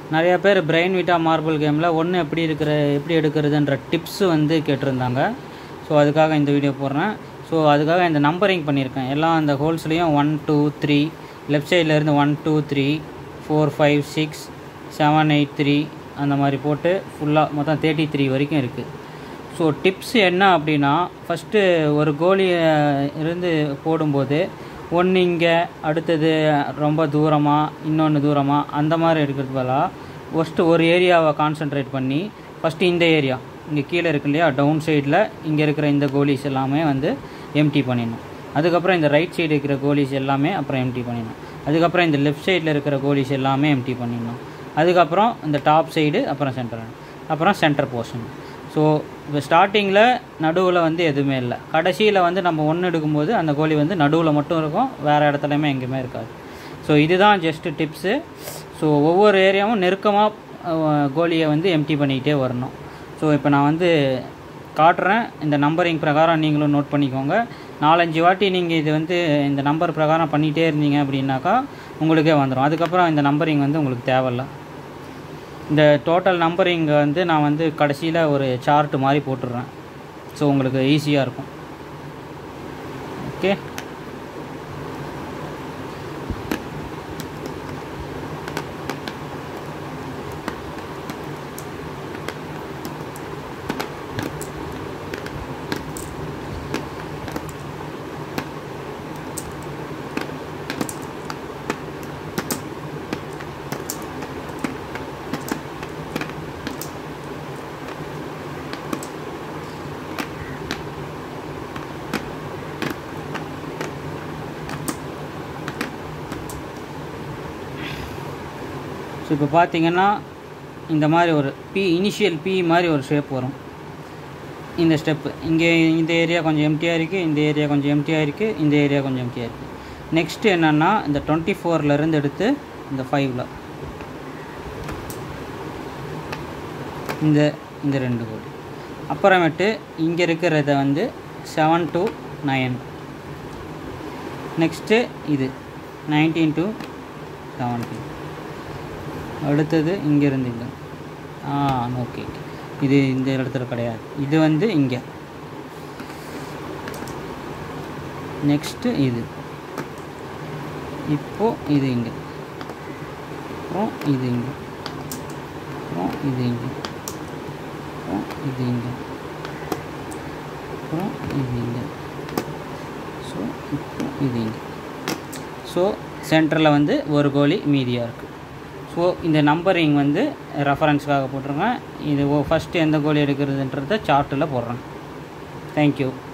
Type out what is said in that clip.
நிறைய பேர் பிரெயின் விட்டா மார்பிள் கேமில் ஒன்று எப்படி இருக்கிற எப்படி எடுக்கிறதுன்ற டிப்ஸு வந்து கேட்டிருந்தாங்க ஸோ அதுக்காக இந்த வீடியோ போடுறேன் ஸோ அதுக்காக இந்த நம்பரிங் பண்ணியிருக்கேன் எல்லாம் அந்த ஹோல்ஸ்லேயும் ஒன் டூ த்ரீ லெஃப்ட் சைட்லேருந்து one two three four five six seven eight three அந்த மாதிரி போட்டு ஃபுல்லாக மொத்தம் தேர்ட்டி த்ரீ வரைக்கும் இருக்குது ஸோ டிப்ஸ் என்ன அப்படின்னா ஃபஸ்ட்டு ஒரு கோலியை இருந்து போடும்போது ஒன்று இங்கே அடுத்தது ரொம்ப தூரமாக இன்னொன்று தூரமாக அந்த மாதிரி இருக்கிறது பதிலாக ஃபஸ்ட்டு ஒரு ஏரியாவை கான்சென்ட்ரேட் பண்ணி ஃபஸ்ட்டு இந்த ஏரியா இங்கே கீழே இருக்கு இல்லையா டவுன் சைடில் இங்கே இருக்கிற இந்த கோலிஸ் எல்லாமே வந்து எம்டி பண்ணிடணும் அதுக்கப்புறம் இந்த ரைட் சைடு இருக்கிற கோலிஸ் எல்லாமே அப்புறம் எம்டி பண்ணிடணும் அதுக்கப்புறம் இந்த லெஃப்ட் சைடில் இருக்கிற கோலிஸ் எல்லாமே எம்டி பண்ணிடணும் அதுக்கப்புறம் இந்த டாப் சைடு அப்புறம் சென்டர் அப்புறம் சென்டர் போர்ஷன் ஸோ இப்போ ஸ்டார்டிங்கில் நடுவில் வந்து எதுவுமே இல்லை கடைசியில் வந்து நம்ம ஒன்று எடுக்கும்போது அந்த கோலி வந்து நடுவில் மட்டும் இருக்கும் வேறு இடத்துலையுமே எங்கேயுமே இருக்காது ஸோ இதுதான் ஜஸ்ட்டு டிப்ஸு ஸோ ஒவ்வொரு ஏரியாவும் நெருக்கமாக கோலியை வந்து எம்டி பண்ணிக்கிட்டே வரணும் ஸோ இப்போ நான் வந்து காட்டுறேன் இந்த நம்பரிங் பிரகாரம் நீங்களும் நோட் பண்ணிக்கோங்க நாலஞ்சு வாட்டி நீங்கள் இது வந்து இந்த நம்பர் பிரகாரம் பண்ணிகிட்டே இருந்தீங்க அப்படின்னாக்கா உங்களுக்கே வந்துடும் அதுக்கப்புறம் இந்த நம்பரிங் வந்து உங்களுக்கு தேவையில்ல இந்த டோட்டல் நம்பரிங் வந்து நான் வந்து கடைசியில் ஒரு சார்ட் மாதிரி போட்டுடுறேன் ஸோ உங்களுக்கு ஈஸியாக இருக்கும் ஓகே ஸோ இப்போ பார்த்தீங்கன்னா இந்த மாதிரி ஒரு பி இனிஷியல் பி மாதிரி ஒரு ஷேப் வரும் இந்த ஸ்டெப்பு இங்கே இந்த ஏரியா கொஞ்சம் எம்டியாக இருக்குது இந்த ஏரியா கொஞ்சம் எம்டியாக இருக்குது இந்த ஏரியா கொஞ்சம் எம்டியாக இருக்குது நெக்ஸ்ட்டு என்னென்னா இந்த டுவெண்ட்டி ஃபோர்லேருந்து எடுத்து இந்த ஃபைவ்ல இந்த இந்த ரெண்டு கோடி அப்புறமேட்டு இங்கே இருக்கிறத வந்து செவன் டு நைன் நெக்ஸ்ட்டு இது நைன்டீன் டு செவன்டீன் அடுத்தது இங்கேருந்து இங்கே ஆ ஓகே இது இந்த இடத்துல கிடையாது இது வந்து இங்கே நெக்ஸ்ட்டு இது இப்போ இது இங்கே அப்புறம் இது இங்கே அப்புறம் இது இங்கே அப்புறம் இது இங்கே அப்புறம் இது இங்கே ஸோ இப்போ இது இங்கே ஸோ சென்டரில் வந்து ஒரு கோலி மீதியாக இருக்குது ஸோ இந்த நம்பரிங் வந்து ரெஃபரன்ஸ்க்காக போட்டிருங்க இது ஃபஸ்ட்டு எந்த கோலி எடுக்கிறதுன்றத சார்ட்டில் போடுறேன் தேங்க்யூ